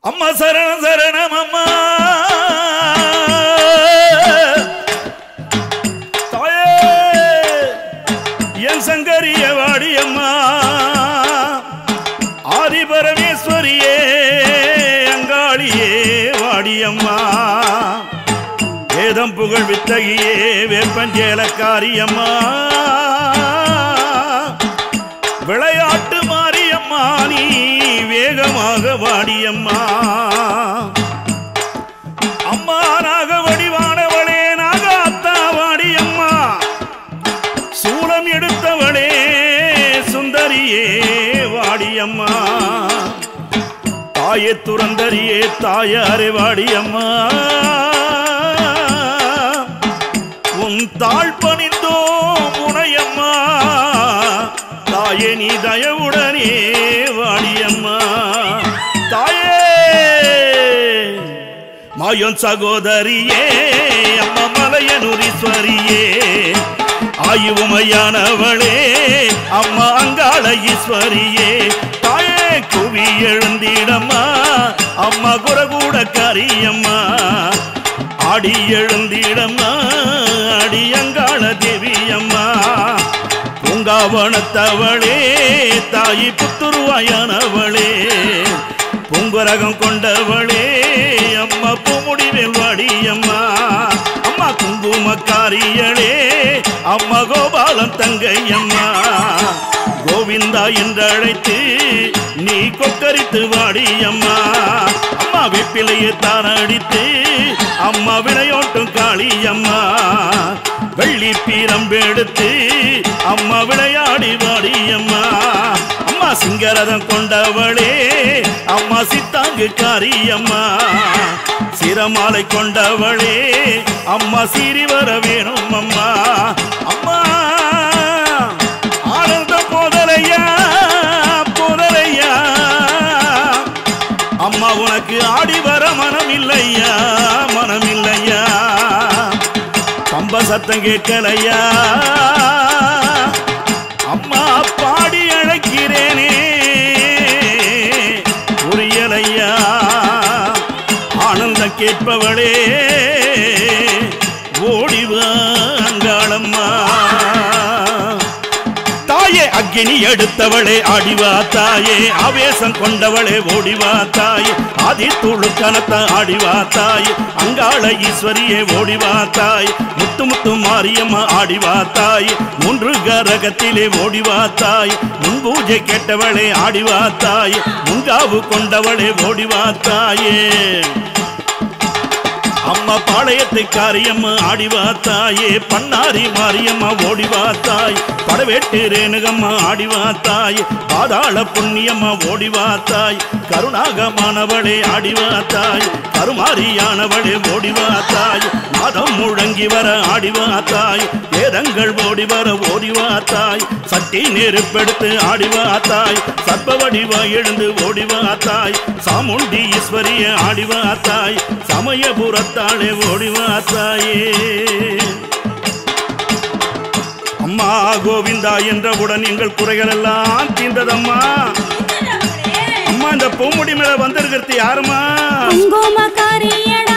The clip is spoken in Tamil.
அம்மா சரணம் சரணம் அம்மா தாயே என் சங்கரிய வாடி அம்மா ஆதி பரமேஸ்வரியே அங்காளியே வாடியம்மா வேதம் புகழ் வித்தகியே வேப்பஞ்சேலக்காரியம்மா விளையாட்டு மாரியம்மா நீ வேகமாக வாடியம்மா அம்மா நாக வடிவானவளே நாக அத்தா வாடியம்மா சூளம் எடுத்தவளே சுந்தரியே வாடியம்மா தாயே துறந்தரியே தாயாரே வாடியம்மா உன் தாழ் பணிந்தோ முனையம்மா தாயே நீ தயவுடனே வாடியம்மா தாயே மாயன் சகோதரியே அம்மா மலையனுரீஸ்வரியே ஆயுமையானவளே அம்மா அங்காள ஈஸ்வரியே தாயே குவி எழுந்திடம்மா அம்மா குரகூட கரியம்மா ஆடி எழுந்திடம்மா அடி அங்காள தேவியம்மா பூங்காவனத்தவளே தாயி புத்துருவாயானவளே பூங்குரகம் கொண்டவளே அம்மா பூமுடிவேல் வாடியம்மா அம்மா குங்குமக்காரியளே அம்மா கோபாலம் தங்கையம்மா கோவிந்தா என்று அழைத்து நீ கொக்கரித்து வாடியம்மா அம்மா வெப்பிலையை தான் அடித்து அம்மா விளையோட்டும் காளியம்மா வெள்ளி பீரம்பெடுத்து அம்மா விளையாடி வாடியம்மா அம்மா சிங்கரதம் கொண்டவளே அம்மா சித்தாங்கு காரியம்மா சிரமாலை கொண்டவளே அம்மா சீறி வர வேணும் அம்மா அம்மா ஆனந்த போதலையா போதலையா அம்மா உனக்கு ஆடி வர மனம் இல்லையா மனம் இல்லையா பம்ப சத்தம் கேட்கலையா அம்மா பாடி அழைக்கிறேனே புரியலையா ஆனந்தம் கேட்பவளே ஓடிவாங்காளம்மா தாயே அக்கினி எடுத்தவளே ஆடிவா தாயே ஆவேசம் கொண்டவளே ஓடிவா தாயே ஆதி துளு கனத்த ஆடிவா தாயே அங்காள ஈஸ்வரியே ஓடிவா தாய் முத்து முத்து மாரியம்மா ஆடிவா தாய் மூன்று கரகத்திலே ஓடிவா தாய் முன்பூஜை கேட்டவளே ஆடிவா தாய் முன்காவு கொண்டவளே ஓடிவா தாயே அம்மா பாளையத்தை காரியம்மா ஆடிவா தாயே பண்ணாரி மாரியம்மா ஓடிவா தாய் படவேட்டு ரேணுகம்மா ஆடிவா தாய் பாதாள புண்ணியம்மா ஓடிவா தாய் கருணாகமானவளே ஆடிவா தாய் கருமாரியானவளே ஓடிவா தாய் நாதம் முழங்கி வர ஆடிவா தாய் வேதங்கள் ஓடி வர ஓடிவா தாய் சட்டி நெருப்பெடுத்து ஆடிவா தாய் சர்ப்ப வடிவா எழுந்து ஓடிவா தாய் சாமுண்டி ஈஸ்வரிய ஆடிவா தாய் சமயபுரத்தாளே ஓடிவா தாயே அம்மா கோவிந்தா என்றவுடன் எங்கள் குறைகள் எல்லாம் தீர்ந்ததம்மா அம்மா இந்த பூமுடி மேல வந்திருக்கிறது யாருமா குங்குமக்காரியடா